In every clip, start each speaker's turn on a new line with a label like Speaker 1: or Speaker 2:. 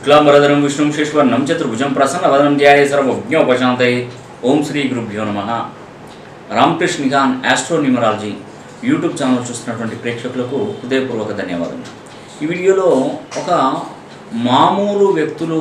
Speaker 1: శుక్లాంబరధరం విష్ణుం శేశ్వర్ణం చతుర్భుజం ప్రసన్నవదనం ధ్యాయ సర్వజ్ఞోపశాంతయే ఓం శ్రీ గురుభ్యో నమ రామకృష్ణ నిఘాన్ ఆస్ట్రో న్యూమరాలజీ యూట్యూబ్ ఛానల్ చూస్తున్నటువంటి ప్రేక్షకులకు హృదయపూర్వక ధన్యవాదాలు ఈ వీడియోలో ఒక మామూలు వ్యక్తులు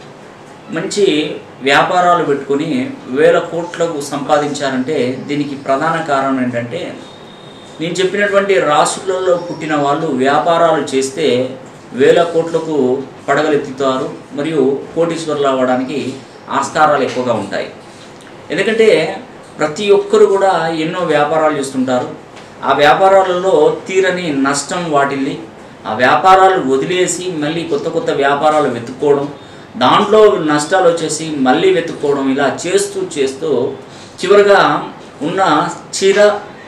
Speaker 1: మంచి వ్యాపారాలు పెట్టుకొని వేల కోట్లకు సంపాదించారంటే దీనికి ప్రధాన కారణం ఏంటంటే నేను చెప్పినటువంటి రాసులలో పుట్టిన వాళ్ళు వ్యాపారాలు చేస్తే వేల కోట్లకు పడగలెత్తుతారు మరియు కోటీశ్వరులు అవ్వడానికి ఆస్కారాలు ఎక్కువగా ఉంటాయి ఎందుకంటే ప్రతి ఒక్కరు కూడా ఎన్నో వ్యాపారాలు చేస్తుంటారు ఆ వ్యాపారాలలో తీరని నష్టం వాటిల్లి ఆ వ్యాపారాలు వదిలేసి మళ్ళీ కొత్త కొత్త వ్యాపారాలు వెతుక్కోవడం దాంట్లో నష్టాలు వచ్చేసి మళ్ళీ వెతుక్కోవడం ఇలా చేస్తూ చేస్తూ చివరిగా ఉన్న చిర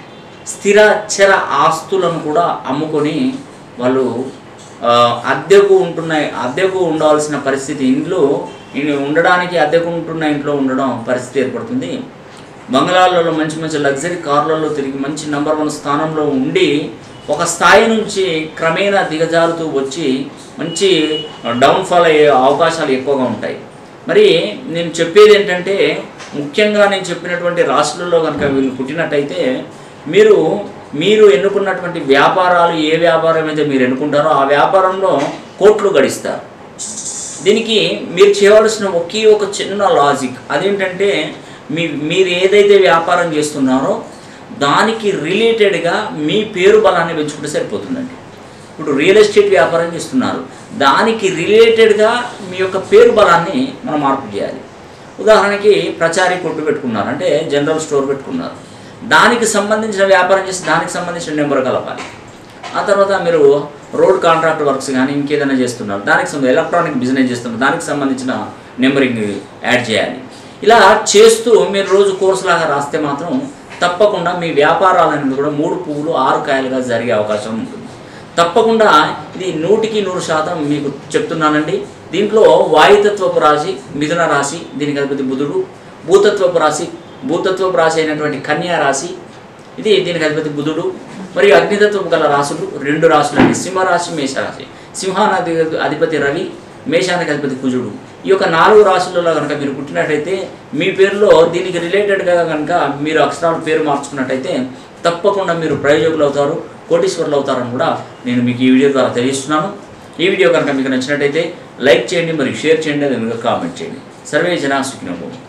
Speaker 1: స్థిర చర ఆస్తులను కూడా అమ్ముకొని వాళ్ళు ఆ, అద్దెకు ఉంటున్నాయి అద్దెకు ఉండాల్సిన పరిస్థితి ఇంట్లో ఇన్ని ఉండడానికి అద్దెకు ఉంటున్న ఇంట్లో ఉండడం పరిస్థితి ఏర్పడుతుంది బంగ్లాలలో మంచి మంచి లగ్జరీ కార్లలో తిరిగి మంచి నెంబర్ వన్ స్థానంలో ఉండి ఒక స్థాయి నుంచి క్రమేణా దిగజారుతూ వచ్చి మంచి డౌన్ఫాల్ అయ్యే అవకాశాలు ఎక్కువగా ఉంటాయి మరి నేను చెప్పేది ఏంటంటే ముఖ్యంగా నేను చెప్పినటువంటి రాష్ట్రాల్లో కనుక వీళ్ళు పుట్టినట్టయితే మీరు మీరు ఎన్నుకున్నటువంటి వ్యాపారాలు ఏ వ్యాపారం అయితే మీరు ఎన్నుకుంటారో ఆ వ్యాపారంలో కోట్లు గడిస్తారు దీనికి మీరు చేయవలసిన ఒకే ఒక చిన్న లాజిక్ అదేంటంటే మీ మీరు ఏదైతే వ్యాపారం చేస్తున్నారో దానికి రిలేటెడ్గా మీ పేరు బలాన్ని పెంచుకుంటే సరిపోతుందండి ఇప్పుడు రియల్ ఎస్టేట్ వ్యాపారం చేస్తున్నారు దానికి రిలేటెడ్గా మీ యొక్క పేరు బలాన్ని మనం మార్పు చేయాలి ఉదాహరణకి ప్రచారి కొట్టు పెట్టుకున్నారు అంటే జనరల్ స్టోర్ పెట్టుకున్నారు దానికి సంబంధించిన వ్యాపారం చేసి దానికి సంబంధించిన నెంబర్ కలపాలి ఆ తర్వాత మీరు రోడ్ కాంట్రాక్ట్ వర్క్స్ కానీ ఇంకేదైనా చేస్తున్నారు దానికి సంబంధించి ఎలక్ట్రానిక్ బిజినెస్ చేస్తున్నారు దానికి సంబంధించిన నెంబరింగ్ యాడ్ చేయాలి ఇలా చేస్తూ మీరు రోజు కోర్సు లాగా రాస్తే మాత్రం తప్పకుండా మీ వ్యాపారాలు అనేది కూడా మూడు పువ్వులు ఆరు కాయలుగా జరిగే అవకాశం ఉంటుంది తప్పకుండా ఇది నూటికి నూరు శాతం మీకు చెప్తున్నానండి దీంట్లో వాయుతత్వపు రాశి మిథున రాశి దీనికి అధిపతి బుధుడు భూతత్వపు రాశి భూతత్వపు రాశి అయినటువంటి కన్యా రాశి ఇది దీనికి అధిపతి బుధుడు మరియు అగ్నితత్వపు గల రాశులు రెండు రాశులు అండి సింహరాశి మేషరాశి సింహానికి అధిపతి రవి మేషానికి అధిపతి కుజుడు ఈ యొక్క నాలుగు రాశులలో కనుక మీరు పుట్టినట్టయితే మీ పేరులో దీనికి రిలేటెడ్గా కనుక మీరు అక్షరాల పేరు మార్చుకున్నట్టయితే తప్పకుండా మీరు ప్రయోజకులు అవుతారు కోటీశ్వరులు అవుతారని కూడా నేను మీకు ఈ వీడియో ద్వారా తెలియజేస్తున్నాను ఈ వీడియో కనుక మీకు నచ్చినట్టయితే లైక్ చేయండి మరియు షేర్ చేయండి అదే కామెంట్ చేయండి సర్వే జనా సుఖినోభవం